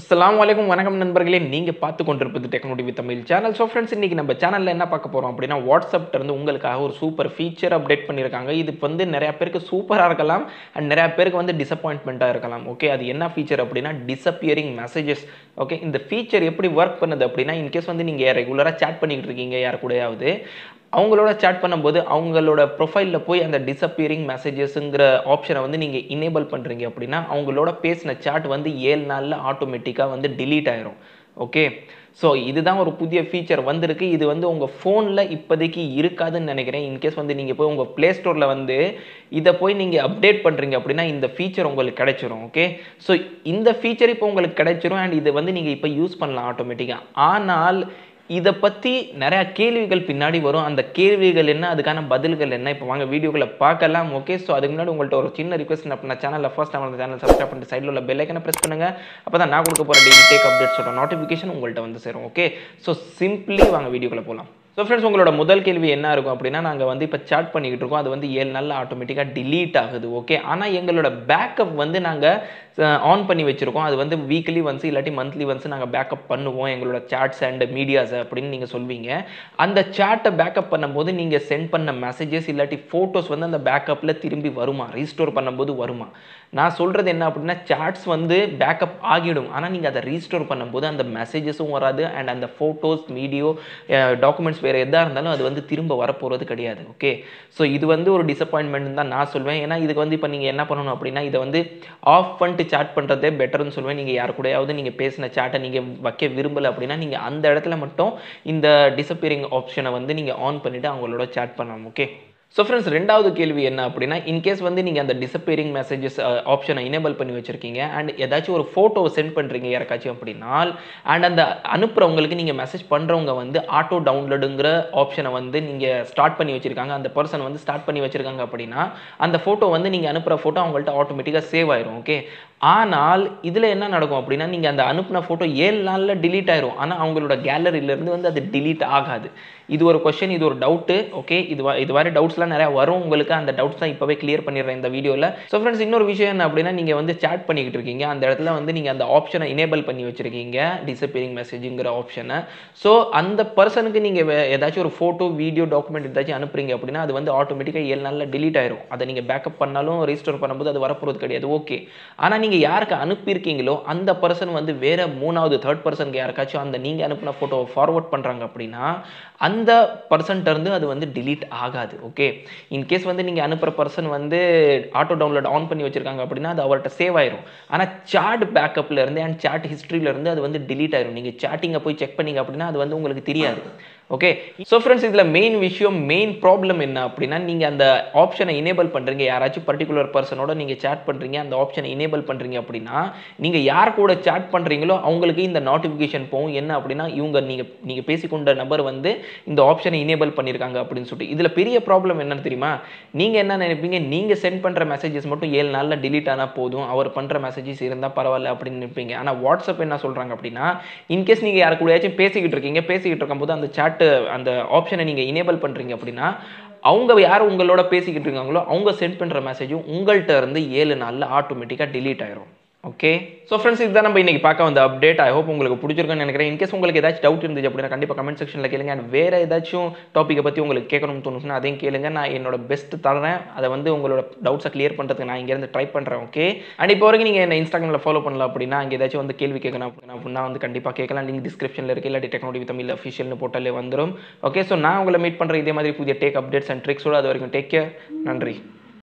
அஸ்ஸலாமு அலைக்கும் வணக்கம் நண்பர்களே நீங்கள் பார்த்து கொண்டிருப்பது technology Tamil channel so friends இன்றைக்கி நம்ம சேனலில் என்ன பார்க்க போகிறோம் அப்படின்னா வாட்ஸ்அப்ல இருந்து உங்களுக்காக ஒரு சூப்பர் ஃபீச்சர் அப்டேட் பண்ணியிருக்காங்க இது வந்து நிறையா பேருக்கு சூப்பராக இருக்கலாம் அண்ட் நிறையா பேருக்கு வந்து டிசப்பாயின்மெண்ட்டாக இருக்கலாம் ஓகே அது என்ன ஃபீச்சர் அப்படின்னா டிசப்பியரிங் மெசேஜஸ் ஓகே இந்த ஃபீச்சர் எப்படி ஒர்க் பண்ணுது அப்படின்னா இன்கேஸ் வந்து நீங்கள் ரெகுலராக சேட் பண்ணிக்கிட்டு இருக்கீங்க யார் கூடயாவது அவங்களோட சேட் பண்ணும்போது அவங்களோட ப்ரொஃபைலில் போய் அந்த டிசப்பியரிங் மெசேஜஸ்ங்கிற ஆப்ஷனை வந்து நீங்கள் இனேபிள் பண்ணுறீங்க அப்படின்னா அவங்களோட பேசின சேட் வந்து ஏழு நாளில் ஆட்டோமேட்டிக்காக வந்து delete ஆயிரும் ஓகே ஸோ இதுதான் ஒரு புதிய ஃபீச்சர் வந்திருக்கு இது வந்து உங்கள் ஃபோனில் இப்போதைக்கு இருக்காதுன்னு நினைக்கிறேன் இன்கேஸ் வந்து நீங்கள் போய் உங்கள் ப்ளே ஸ்டோரில் வந்து இதை போய் நீங்கள் அப்டேட் பண்ணுறீங்க அப்படின்னா இந்த ஃபீச்சர் உங்களுக்கு கிடைச்சிரும் ஓகே ஸோ இந்த ஃபீச்சர் இப்போ உங்களுக்கு கிடைச்சிரும் அண்ட் இது வந்து நீங்கள் இப்போ யூஸ் பண்ணலாம் ஆட்டோமேட்டிக்காக ஆனால் இதை பற்றி நிறையா கேள்விகள் பின்னாடி வரும் அந்த கேள்விகள் என்ன அதுக்கான பதில்கள் என்ன இப்போ வாங்க வீடியோக்களை பார்க்கலாம் ஓகே ஸோ அதுக்கு முன்னாடி உங்கள்கிட்ட ஒரு சின்ன ரிக்வஸ்ட் அப்போ நான் சேனலில் ஃபர்ஸ்ட் டைம் அந்த சேனல் சப்ஸ்கிரைப் பண்ணிட்டு சைடில் உள்ள பெல் ஐக்கனை ப்ரெஸ் பண்ணுங்கள் அப்போ தான் நான் கொடுக்க போகிற டெய்லி டேக் அப்டேட்ஸோட நோட்டிஃபிகேஷன் உங்கள்கிட்ட வந்து சேரும் ஓகே ஸோ சிம்பிளி வாங்க வீடியோக்குள்ளே போகலாம் ஸோ ஃப்ரெண்ட்ஸ் உங்களோட முதல் கேள்வி என்ன இருக்கும் அப்படின்னா நாங்கள் வந்து இப்போ சாட் பண்ணிக்கிட்டு இருக்கோம் அது வந்து ஏழு நாளில் ஆட்டோமேட்டிக்காக delete ஆகுது ஓகே ஆனால் எங்களோட பேக்கப் வந்து நாங்கள் ஆன் பண்ணி வச்சுருக்கோம் அது வந்து வீக்லி ஒன்ஸ் இல்லாட்டி மந்த்லி ஒன்ஸ் நாங்கள் பேக்கப் பண்ணுவோம் எங்களோட சாட்ஸ் அண்ட் மீடியாஸ் அப்படின்னு நீங்கள் சொல்வீங்க அந்த சாட்டை பேக்கப் பண்ணும்போது நீங்கள் சென்ட் பண்ண மெசேஜஸ் இல்லாட்டி ஃபோட்டோஸ் வந்து அந்த பேக்கப்பில் திரும்பி வருமா ரீஸ்டோர் பண்ணும்போது வருமா நான் சொல்கிறது என்ன அப்படின்னா சாட்ஸ் வந்து பேக்கப் ஆகிடும் ஆனால் நீங்கள் அதை ரீஸ்டோர் பண்ணும்போது அந்த மெசேஜஸும் வராது அண்ட் அந்த ஃபோட்டோஸ் வீடியோ டாக்குமெண்ட்ஸ் வேறு எதாக இருந்தாலும் அது வந்து திரும்ப வரப்போகிறது கிடையாது ஓகே ஸோ இது வந்து ஒரு டிசப்பாயின்மெண்ட் தான் நான் சொல்வேன் ஏன்னா இதுக்கு வந்து இப்போ நீங்கள் என்ன பண்ணணும் அப்படின்னா இதை வந்து ஆஃப் பண்ணிட்டு சாட் பண்ணுறதே பெட்டர்னு சொல்வேன் நீங்கள் யார் கூடயாவது நீங்கள் பேசின சாட்டை நீங்கள் வைக்க விரும்பலை அப்படின்னா நீங்கள் அந்த இடத்துல மட்டும் இந்த டிசப்பியரிங் ஆப்ஷனை வந்து நீங்கள் ஆன் பண்ணிவிட்டு அவங்களோட சாட் பண்ணலாம் ஓகே ஸோ ஃப்ரெண்ட்ஸ் ரெண்டாவது கேள்வி என்ன அப்படின்னா இன்கேஸ் வந்து நீங்கள் அந்த டிசப்பியரிங் மெசேஜஸ் ஆப்ஷனை எனேபிள் பண்ணி வச்சிருக்கீங்க அண்ட் ஏதாச்சும் ஒரு ஃபோட்டோ சென்ட் பண்ணுறீங்க யாருக்காச்சும் அப்படின்னா அண்ட் அந்த அனுப்புகிறவங்களுக்கு நீங்கள் மெசேஜ் பண்ணுறவங்க வந்து ஆட்டோ டவுன்லோடுங்கிற ஆப்ஷனை வந்து நீங்கள் ஸ்டார்ட் பண்ணி வச்சிருக்காங்க அந்த பர்சன் வந்து ஸ்டார்ட் பண்ணி வச்சிருக்காங்க அப்படின்னா அந்த ஃபோட்டோ வந்து நீங்கள் அனுப்புகிற ஃபோட்டோ அவங்கள்ட்ட ஆட்டோமேட்டிக்காக சேவ் ஆயிரும் ஓகே ஆனால் இதில் என்ன நடக்கும் அப்படின்னா நீங்கள் அந்த அனுப்பின ஃபோட்டோ ஏழு நாளில் delete ஆயிரும் ஆனால் அவங்களோட கேலரியிலேருந்து வந்து அது delete ஆகாது இது ஒரு கொஷின் இது ஒரு டவுட்டு ஓகே இது வ- இது மாதிரி டவுட்ஸ்லாம் நிறையா வரும் உங்களுக்கு அந்த டவுட்ஸ் தான் இப்போவே கிளியர் பண்ணிடுறேன் இந்த வீடியோவில் ஸோ ஃப்ரெண்ட்ஸ் இன்னொரு விஷயம் என்ன அப்படின்னா நீங்கள் வந்து சேட் பண்ணிக்கிட்டு இருக்கீங்க அந்த இடத்துல வந்து நீங்கள் அந்த ஆப்ஷனை எனேபிள் பண்ணி வச்சிருக்கீங்க டிசப்பியரிங் மெசேஜுங்கிற ஆப்ஷனை ஸோ அந்த பர்சனுக்கு நீங்கள் ஏதாச்சும் ஒரு ஃபோட்டோ வீடியோ டாக்குமெண்ட் ஏதாச்சும் அனுப்புறீங்க அப்படின்னா அது வந்து ஆட்டோமேட்டிக்காக ஏழு நாளில் delete ஆயிரும் அதை நீங்கள் பேக்கப் பண்ணாலும் ரீஸ்டோர் பண்ணும்போது அது வரப்போகிறது கிடையாது ஓகே ஆனால் நீங்கள் யாருக்கு அனுப்பியிருக்கீங்களோ அந்த பர்சன் வந்து வேற மூணாவது தேர்ட் பர்சனுக்கு யாருக்காச்சும் அந்த நீங்கள் அனுப்பின ஃபோட்டோவை ஃபார்வர்ட் பண்ணுறாங்க அப்படின்னா அந்த பர்சன்ட்ட இருந்து அது வந்து delete ஆகாது ஓகே இன்கேஸ் வந்து நீங்கள் அனுப்புகிற பர்சன் வந்து ஆட்டோ டவுன்லோட் ஆன் பண்ணி வச்சிருக்காங்க அப்படின்னா அது அவர்கிட்ட சேவ் ஆயிரும் ஆனால் சாட் பேக்கப்ல இருந்து அண்ட் சாட் ஹிஸ்ட்ரியில இருந்து அது வந்து delete ஆயிரும் நீங்கள் சாட்டிங்கை போய் செக் பண்ணீங்க அப்படின்னா அது வந்து உங்களுக்கு தெரியாது ஓகே ஸோ ஃப்ரெண்ட்ஸ் இதில் மெயின் விஷயம் மெயின் ப்ராப்ளம் என்ன அப்படின்னா நீங்கள் அந்த ஆப்ஷனை எனேபிள் பண்ணுறீங்க யாராச்சும் பர்டிகுலர் பர்சனோட நீங்கள் சேட் பண்ணுறீங்க அந்த ஆப்ஷனை எனேபிள் பண்ணுறீங்க அப்படின்னா நீங்கள் யார் கூட சேட் பண்ணுறீங்களோ அவங்களுக்கு இந்த நோட்டிஃபிகேஷன் போகும் என்ன அப்படின்னா இவங்க நீங்கள் நீங்கள் பேசிக்கொண்ட நபர் வந்து இந்த ஆப்ஷனை எனேபிள் பண்ணியிருக்காங்க அப்படின்னு சொல்லிட்டு இதில் பெரிய ப்ராப்ளம் என்னன்னு தெரியுமா நீங்கள் என்ன நினைப்பீங்க நீங்கள் சென்ட் பண்ணுற மெசேஜஸ் மட்டும் ஏழு நாளில் delete ஆனால் போதும் அவர் பண்ணுற மெசேஜஸ் இருந்தால் பரவாயில்ல அப்படின்னு நினைப்பீங்க ஆனால் வாட்ஸ்அப் என்ன சொல்கிறாங்க அப்படின்னா இன்கேஸ் நீங்கள் யாரு கூடயாச்சும் பேசிக்கிட்டு இருக்கீங்க பேசிக்கிட்டு இருக்கும்போது அந்த சாட்டு அந்த ஆப்ஷனை நீங்கள் எனேபிள் பண்ணுறீங்க அப்படின்னா அவங்க யார் உங்களோட பேசிக்கிட்டு இருக்காங்களோ அவங்க சென்ட் பண்ணுற மெசேஜும் உங்கள்கிட்ட இருந்து ஏழு நாளில் ஆட்டோமேட்டிக்காக delete ஆயிரும் ஓகே ஸோ ஃப்ரெண்ட்ஸ் இதுதான் நம்ம இன்னைக்கு பார்க்க வந்த அப்டேட் ஐ ஹோப் உங்களுக்கு பிடிச்சிருக்குன்னு நினைக்கிறேன் இன்கேஸ் உங்களுக்கு ஏதாச்சும் டவுட் இருந்துச்சு அப்படின்னா கண்டிப்பாக கமெண்ட் செக்ஷனில் கேளுங்க அண்ட் வேறு ஏதாச்சும் டாப்பிக்கை பற்றி உங்களுக்கு கேட்கணும்னு தோணுச்சுன்னா அதையும் கேளுங்க நான் என்னோட பெஸ்ட் தரேன் அதை வந்து உங்களோட டவுட்ஸை கிளியர் பண்ணுறதுக்கு நான் இங்கேருந்து ட்ரை பண்ணுறேன் ஓகே அண்ட் இப்போ வரைக்கும் நீங்கள் என்ன இன்ஸ்டாகிராமில் ஃபாலோ பண்ணல அப்படின்னா அங்கே ஏதாச்சும் வந்து கேள்வி கேட்கணும் அப்படின்னா அப்படின்னா வந்து கண்டிப்பாக கேட்கலாம் லிங்க் டிஸ்கிரிப்ஷனில் இருக்குது இல்லாட்டி டெக்னாலஜி தமிழ் அஃபிஷியல்னு போட்டாலே வந்துடும் ஓகே ஸோ நான் உங்களை மீட் பண்ணுற இதே மாதிரி புதிய டேக் அப்டேட்ஸ் அண்ட் ட்ரிக்ஸோட அது வரைக்கும் டேக் கேர் நன்றி